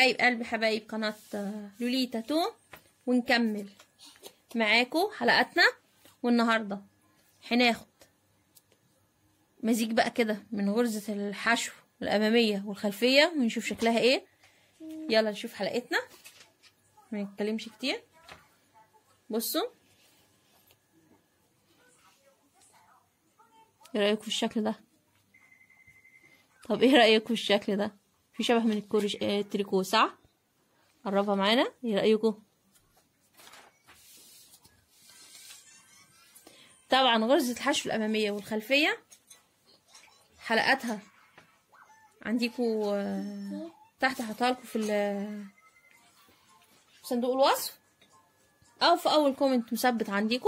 حبايب قلبي حبايب قناة لوليتا تو ونكمل معاكم حلقتنا والنهاردة هناخد مزيج بقى كده من غرزة الحشو الأمامية والخلفية ونشوف شكلها ايه يلا نشوف حلقتنا ما نتكلمش كتير بصوا ايه رأيكم في الشكل ده طب ايه رأيكم في الشكل ده في شبه من الكورش آه، التريكو صح قربها معانا ايه رأيكم طبعا غرزة الحشو الأمامية والخلفية حلقاتها عنديكوا آه، تحت هحطها لكم في ال- في صندوق الوصف او في اول كومنت مثبت عنديكوا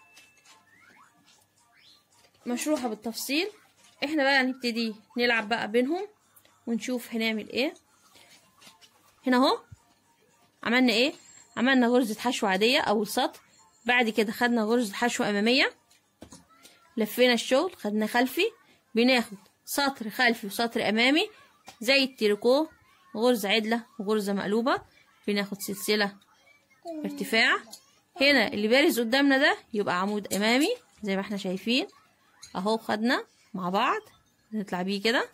مشروحة بالتفصيل احنا بقى هنبتدي نلعب بقى بينهم ونشوف هنعمل ايه هنا اهو عملنا ايه عملنا غرزة حشو عادية اول سطر بعد كده خدنا غرزة حشو امامية لفينا الشغل خدنا خلفي بناخد سطر خلفي وسطر امامي زي التريكو غرزة عدلة وغرزة مقلوبة بناخد سلسلة ارتفاع هنا اللي بارز قدامنا ده يبقى عمود امامي زي ما احنا شايفين اهو خدنا مع بعض نطلع بيه كده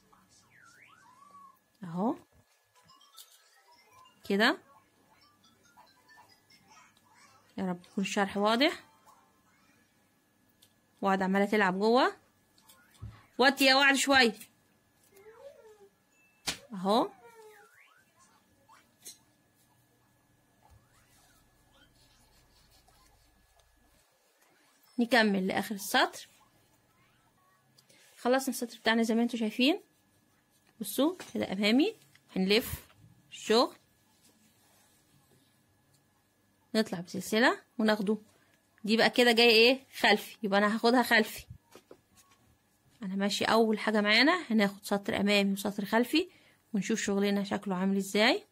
اهو كده يا رب يكون الشرح واضح وقعد عماله تلعب جوه وطي يا وعد شويه اهو نكمل لاخر السطر خلصنا السطر بتاعنا زي ما انتم شايفين بصوا كده امامي هنلف الشغل نطلع بسلسلة وناخده دي بقى كده جاي ايه خلفي يبقى انا هاخدها خلفي انا ماشي اول حاجة معانا هناخد سطر امامي وسطر خلفي ونشوف شغلنا شكله عامل ازاي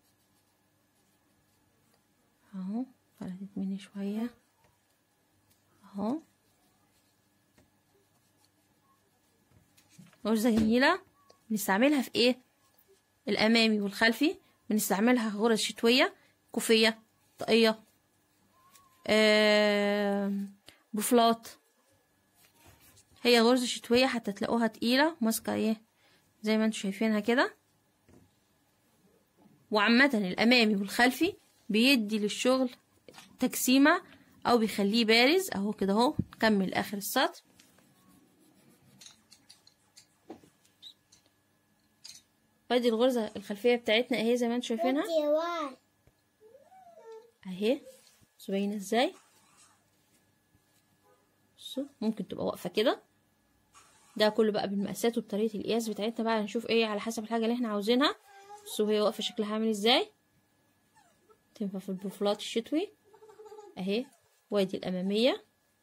اهو فلتت مني شوية اهو غرزة جميلة بنستعملها في ايه الامامي والخلفي بنستعملها غرز شتوية كوفية طاقية آه بفلاط هي غرزة شتوية حتى تلاقوها تقيلة ماسكة ايه زي ما انتم شايفينها كده وعامة الامامي والخلفي بيدي للشغل تجسيمة او بيخليه بارز اهو كده اهو نكمل اخر السطر وادي الغرزة الخلفية بتاعتنا اهي زي ما انتم شايفينها اهي بصوا باينة ازاي بصوا ممكن تبقى واقفة كده ده كله بقى بالمقاسات وبطريقة القياس بتاعتنا بقى هنشوف ايه على حسب الحاجة اللي احنا عاوزينها بصوا هي واقفة شكلها عامل ازاي تنفع في البوفلات الشتوي اهي وادي الامامية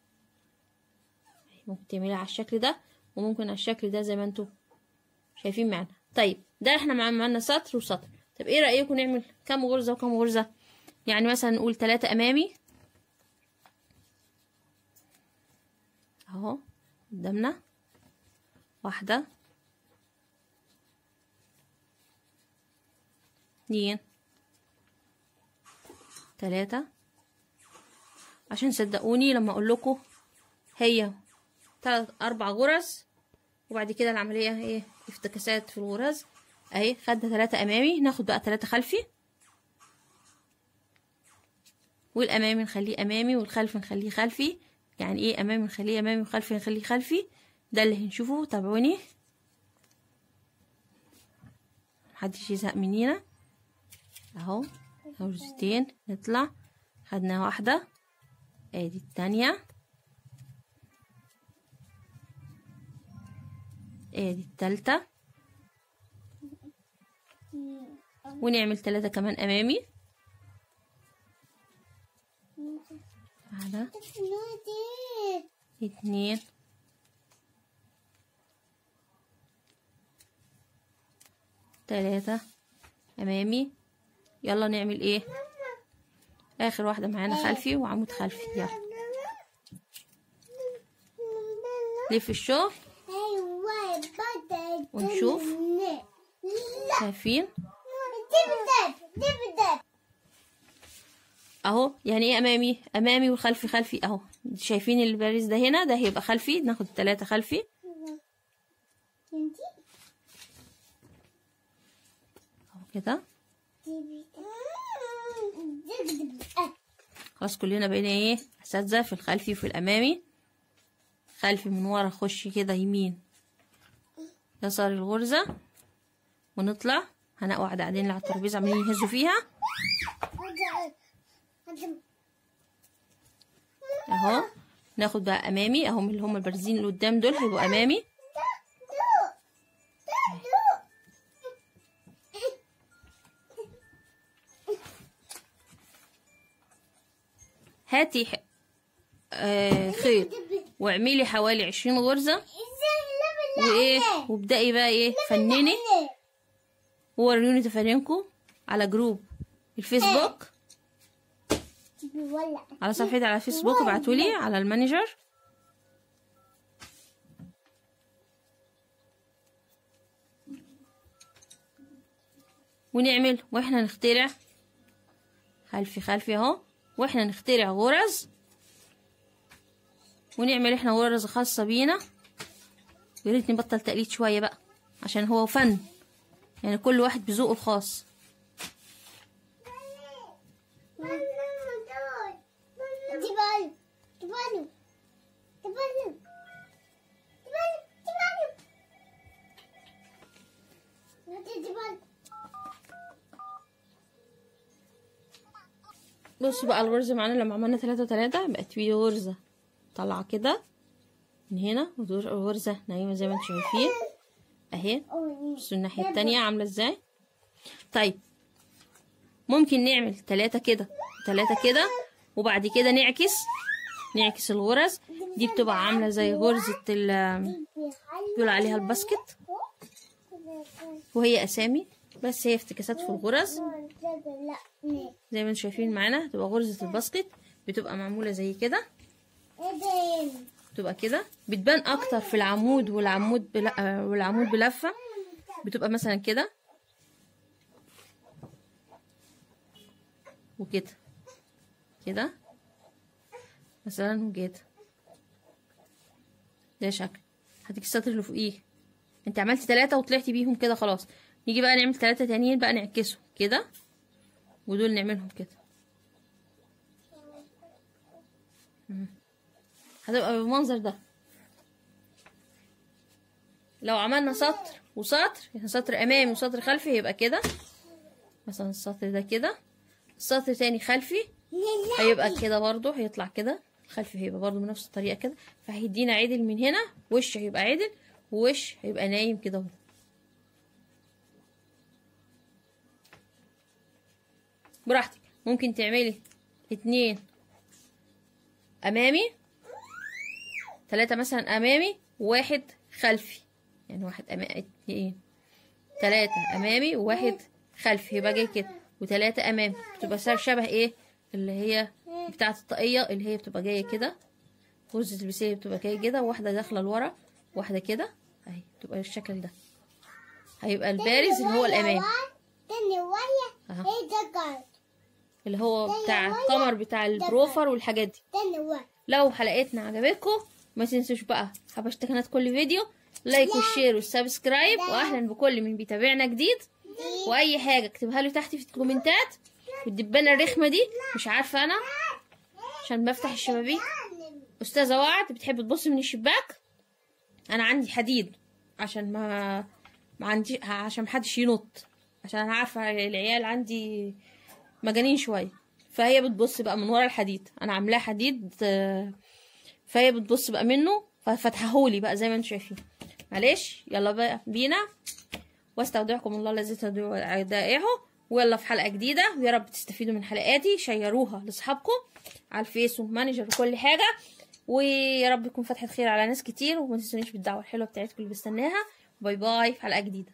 أهي ممكن تعمليها على الشكل ده وممكن على الشكل ده زي ما انتوا شايفين معانا طيب ده احنا مع- معانا سطر وسطر طب ايه رأيكم نعمل كام غرزة وكام غرزة يعني مثلا نقول تلاتة امامي اهو قدامنا واحدة اتنين تلاتة عشان صدقوني لما اقول لكم هي تلات اربع غرز وبعد كده العملية ايه افتكاسات في الغرز اهي خدنا تلاتة امامي ناخد بقى تلاتة خلفي والامامي نخليه امامي والخلفي نخليه خلفي يعني ايه امامي نخليه امامي وخلفي نخليه خلفي ده اللي هنشوفه تابعوني محدش يزهق منينا اهو غرزتين نطلع خدنا واحدة ادي التانية ادي التالتة ونعمل تلاتة كمان امامي واحدة اتنين تلاتة امامي يلا نعمل ايه اخر واحدة معانا خلفي وعمود خلفي يلا لف الشغل ونشوف شايفين اهو يعني ايه امامي امامي والخلفي خلفي اهو شايفين الباريس ده هنا ده هيبقى خلفي ناخد ثلاثة خلفي اهو كده خلاص كلنا بقينا ايه اساتذه في الخلفي وفي الامامي خلفي من ورا خش كده يمين يسار الغرزه ونطلع هنقعد قاعدين على الترابيزه عمالين يهزوا فيها اهو ناخد بقى امامي اهم اللي هم البارزين اللي قدام دول هيبقوا امامي هاتي ح- آه خيط واعملي حوالي عشرين غرزة وايه وابدأي بقى ايه فنني ووروني تفانينكم على جروب الفيسبوك على صفحتي على الفيسبوك ابعتولي على المانجر ونعمل واحنا نخترع خلفي خلفي اهو واحنا نخترع غرز ونعمل احنا غرز خاصة بينا يا ريت نبطل تقليد شوية بقى عشان هو فن يعني كل واحد بذوقه الخاص بصوا بقى الغرزة معانا لما عملنا تلاتة تلاتة بقت في غرزة طالعة كده من هنا وغرزة نايمة زي ما انتم شايفين اهي بصوا الناحية التانية عاملة ازاي طيب ممكن نعمل تلاتة كده تلاتة كده وبعد كده نعكس نعكس الغرز دي بتبقى عاملة زي غرزة ال بيقول عليها الباسكت وهي أسامي بس هي افتكاسات في الغرز زي ما انتم شايفين معانا تبقى غرزة الباسكت بتبقى معمولة زي كده بتبقى كده بتبان اكتر في العمود والعمود بل... آه، والعمود بلفة بتبقى مثلا كده وكده كده مثلا وكده ده شكل هتيجي السطر اللي فوقيه انت عملتي تلاتة وطلعتي بيهم كده خلاص نيجي بقى نعمل تلاتة تانيين بقى نعكسهم كده ودول نعملهم كده مم. هتبقى بالمنظر ده لو عملنا سطر وسطر يعني سطر امامي وسطر خلفي هيبقى كده مثلا السطر ده كده سطر تاني خلفي هيبقى كده برضو هيطلع كده الخلفي هيبقى برضو بنفس الطريقة كده فهيدينا عدل من هنا وش هيبقى عدل ووش هيبقى نايم كده اهو براحتك ممكن تعملي اتنين امامي تلاتة مثلا امامي وواحد خلفي يعني واحد امامي اتنين تلاتة امامي وواحد خلفي يبقى جاي كده وتلاتة امامي بتبقى صار شبه ايه اللي هي بتاعة الطاقية اللي هي بتبقى جاية كده غرزة البسية بتبقى جاية كده وواحدة داخلة لورا واحدة كده اهي بتبقى الشكل ده هيبقى البارز اللي هو الامامي تاني ويا أها. هي دقر اللي هو بتاع القمر بتاع البروفر والحاجات دي تاني ويا لو حلقتنا عجبتكم ما تنسوش بقى حبشت قناة كل فيديو لايك والشير والسبسكرايب واهلا بكل من بيتابعنا جديد واي حاجه اكتبها له تحت في الكومنتات والدبانه الرخمه دي مش عارفه انا عشان بفتح الشبابيك استاذه وعد بتحب تبص من الشباك انا عندي حديد عشان ما ما عندي عشان محدش ينط عشان انا عارفه العيال عندي مجانين شويه فهي بتبص بقى من ورا الحديد انا عاملاه حديد آه، فهي بتبص بقى منه ففتحهولي بقى زي ما انتم شايفين معلش يلا بقى بينا واستودعكم الله الذي تدعو ودائعه ويلا في حلقه جديده ويا رب تستفيدوا من حلقاتي شيروها لاصحابكم على الفيس ومانجر وكل حاجه ويا رب يكون فتحة خير على ناس كتير وما تنسونيش بالدعوه الحلوه بتاعتكم اللي بستناها باي باي في حلقه جديده